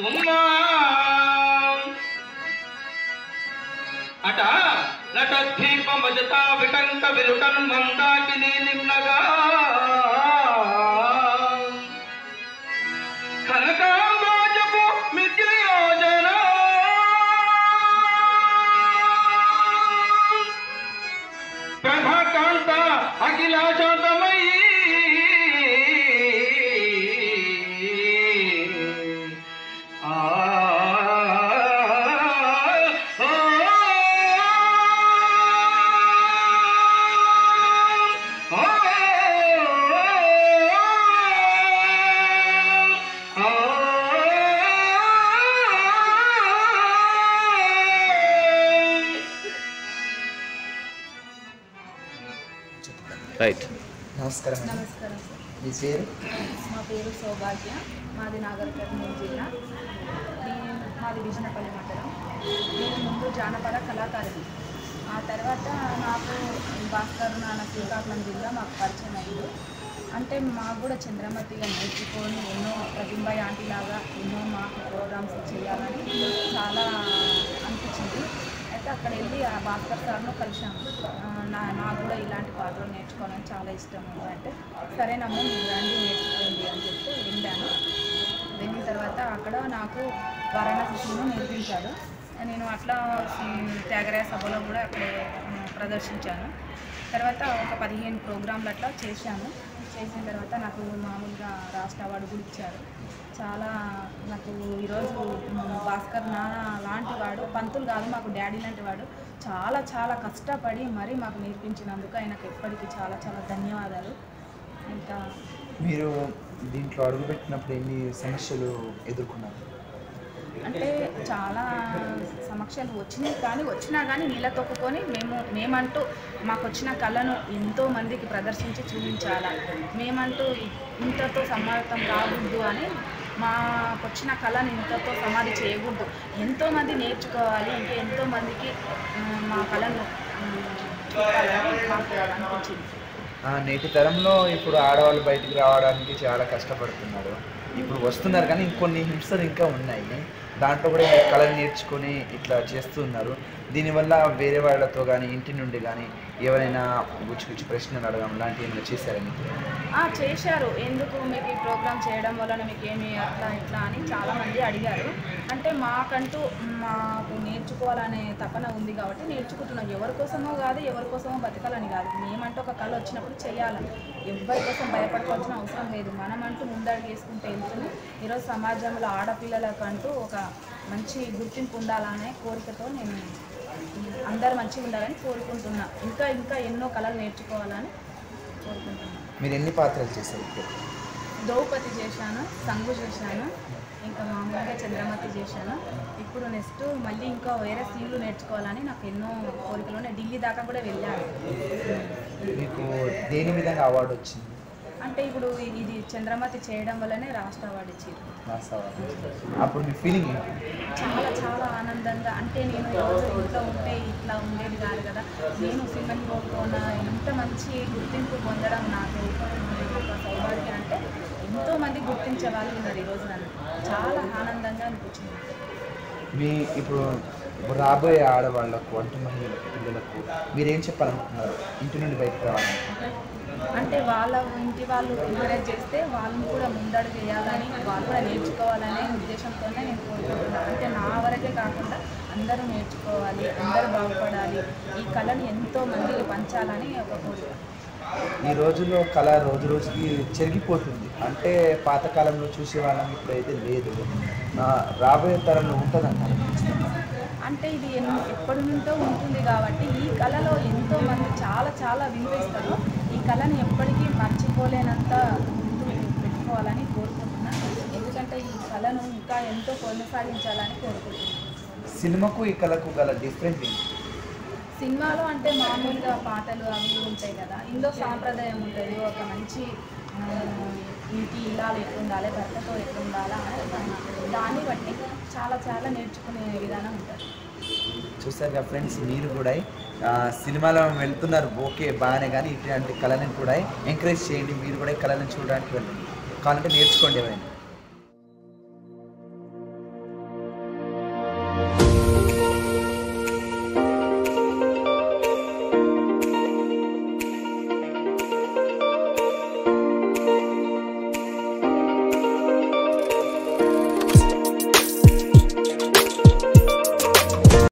సుమ్మా అట నటద్వీపమజతా విటంక విలుటన్ మందాకిని నిమ్నగా కనకాంబాజపు మిథ్య యోజన ప్రభాకాంత అఖిలాశాంతమయీ ఆ రైట్ నమస్కారం అండి. నమస్కారం సార్ మీ పేరు మా పేరు సౌభాగ్య మాది నాగర్కర్నూలు జిల్లా నేను మాది విజనపల్లి మండలం నేను ముందు జానపద కళాకారిణి ఆ తర్వాత నాకు భాస్కర్ నాన్న శ్రీకాకుళం జిల్లా మాకు పరిచయం అయ్యారు అంటే మాకు కూడా చంద్రమతిగా నేర్చుకొని ఎన్నో ప్రతింబ ఆంటీ లాగా ఎన్నో మాకు ప్రోగ్రామ్స్ చేయాలని చాలా అనిపించింది అయితే అక్కడ వెళ్ళి ఆ భాస్కర్ సార్ను కలిసాము ఆ, నా నాకు కూడా ఇలాంటి పాటలు నేర్చుకోవాలని చాలా ఇష్టం ఉంది అంటే సరేనమ్మ మీరు రండి నేర్చుకోండి అని చెప్తే వెళ్ళాను వెళ్ళిన తర్వాత అక్కడ నాకు వారణాసిను నేర్పించారు నేను అట్లా ఉమ్, త్యాగరాయ సభలో కూడా అక్కడే ఉమ్, ప్రదర్శించాను తర్వాత ఒక పదిహేను ప్రోగ్రాంలు అట్లా చేశాను చేసిన తర్వాత నాకు మామూలుగా రాష్ట్ర అవార్డు కూడా ఇచ్చారు చాలా నాకు ఈరోజు ఉమ్, భాస్కర్ నాన్న లాంటి వాడు పంతులు కాదు మాకు డాడీ లాంటి వాడు చాలా చాలా కష్టపడి మరీ మాకు నేర్పించినందుకు ఆయనకు ఎప్పటికీ చాలా చాలా ధన్యవాదాలు ఇంకా మీరు దీంట్లో అడుగుపెట్టినప్పుడు ఎన్ని సమస్యలు ఎదుర్కొన్నారు అంటే చాలా సమస్యలు వచ్చినాయి కానీ వచ్చినా కానీ నీళ్ళ తొక్కుకొని మేము మేమంటూ మాకు వచ్చిన కళను ఎంతో మందికి ప్రదర్శించి చూపించాలా మేమంటూ ఇంతతో సమాప్తం కాకూడదు అని మాకు వచ్చిన కళను ఇంతతో సమాధి చేయకూడదు ఎంతోమంది నేర్చుకోవాలి ఇంకా ఎంతో మందికి ఉమ్, మా కళను ఉమ్, చూపాలని మాకు అనిపించింది ఆ, నేటి తరంలో ఇప్పుడు ఆడవాళ్ళు బయటికి రావడానికి చాలా కష్టపడుతున్నారు ఇప్పుడు వస్తున్నారు కానీ ఇంకొన్ని హింసలు ఇంకా ఉన్నాయి దాంట్లో కూడా ఈ కళలు నేర్చుకొని ఇట్లా చేస్తున్నారు దీనివల్ల వేరే వాళ్ళతో కానీ ఇంటి నుండి కానీ ఎవరైనా గుచ్చి గుచ్చి ప్రశ్నలు అడగడం లాంటివి ఏమైనా చేశారని ఆ, చేశారు ఎందుకు మీకు ఈ ప్రోగ్రామ్ చేయడం వలన మీకు ఏమి అట్లా ఇట్లా అని చాలామంది అడిగారు అంటే మాకంటూ మాకు నేర్చుకోవాలనే తపన ఉంది కాబట్టి నేర్చుకుంటున్నాం ఎవరి కోసమో కాదు ఎవరి కోసమో బతకాలని కాదు మేమంటూ ఒక కళ వచ్చినప్పుడు చేయాలి ఎవరి కోసం భయపడుకోవాల్సిన అవసరం లేదు మనమంటూ ముందడుగు వేసుకుంటే వెళ్తున్నాం ఈరోజు సమాజంలో ఆడపిల్లలకంటూ ఒక మంచి గుర్తింపు ఉండాలనే కోరికతో నేను అందరు మంచిగా ఉండాలని కోరుకుంటున్నా ఇంకా ఇంకా ఎన్నో కళలు నేర్చుకోవాలని కోరుకుంటున్నాను మీరు ఎన్ని పాత్రలు చేశారు ఇప్పుడు ద్రౌపది చేశాను సంగు చేశాను ఇంకా మామూలుగా చంద్రమతి చేశాను ఇప్పుడు నెక్స్ట్ మళ్ళీ ఇంకా వేరే సీన్లు నేర్చుకోవాలని నాకు ఎన్నో కోరికలు ఉన్నాయి ఢిల్లీ దాకా కూడా వెళ్ళాను మీకు దేని విధంగా అవార్డు వచ్చింది అంటే ఇప్పుడు ఇది చంద్రమతి చేయడం వల్లనే రాష్ట్ర అవార్డు ఇచ్చారు నాసా అవార్డు. అప్పుడు మీ ఫీలింగ్ ఏంటి చాలా చాలా ఆనందంగా అంటే నేను రోజు ఇంట్లో ఉంటే ఇట్లా ఉండేది కాదు కదా నేను సినిమా హీరోతోన ఎంత మంచి గుర్తింపు పొందడం నాకు ఒక సౌభాగ్యం అంటే ఎంతో మంది గుర్తించే వాళ్ళు ఉన్నారు ఈరోజు నన్ను చాలా ఆనందంగా అనిపించింది మీ ఇప్పుడు రాబోయే ఆడవాళ్లకు వంట మహిళలకు పిల్లలకు మీరేం చెప్పాలనుకుంటున్నారు ఇంటి నుండి బయటకు రావాలనుకుంటున్నారు అంటే వాళ్ళ ఇంటి వాళ్ళు ఎంకరేజ్ చేస్తే వాళ్ళని కూడా ముందడుగు వేయాలని వాళ్ళు కూడా నేర్చుకోవాలనే ఉద్దేశంతోనే నేను కోరుకుంటున్నాను అంటే నా వరకే కాకుండా అందరూ నేర్చుకోవాలి అందరూ బాగుపడాలి ఈ కళను ఎంతో మందికి పంచాలని ఒక కోరిక ఈ రోజుల్లో కళ రోజు రోజుకి చెరిగిపోతుంది అంటే పాతకాలంలో చూసే వాళ్ళం ఇప్పుడైతే లేదు ఆ, రాబోయే తరంలో ఉంటుందంటారు అంటే ఇది ఎన్- ఎప్పటి నుంటో ఉంటుంది కాబట్టి ఈ కళలో ఎంతో మంది చాలా చాలా వినిపిస్తారు ఈ కళని ఎప్పటికీ మర్చిపోలేనంత గుర్తు పెట్టుకోవాలని కోరుకుంటున్నాను ఎందుకంటే ఈ కళను ఇంకా ఎంతో కొనసాగించాలని కోరుకుంటున్నాను సినిమాకు ఈ కళకు గల డిఫరెంట్ ఏంటి సినిమాలో అంటే మామూలుగా పాటలు అవి ఇవి ఉంటాయి కదా ఇందులో సాంప్రదాయం ఉంటుంది ఒక మంచి ఆ, ఇంటి ఇల్లాలు ఎట్లుండాలి భర్తతో ఎట్లుండాలా అని ఒక దాన్ని బట్టి చాలా చాలా నేర్చుకునే విధానం ఉంటుంది చూసారుగా ఫ్రెండ్స్ మీరు కూడా ఆ, సినిమాలో వెళ్తున్నారు ఓకే బాగానే కానీ ఇట్లాంటి కళలను కూడా ఎంకరేజ్ చేయండి మీరు కూడా ఈ కళలను చూడడానికి వెళ్ళండి కావాలంటే నేర్చుకోండి ఎవరైనా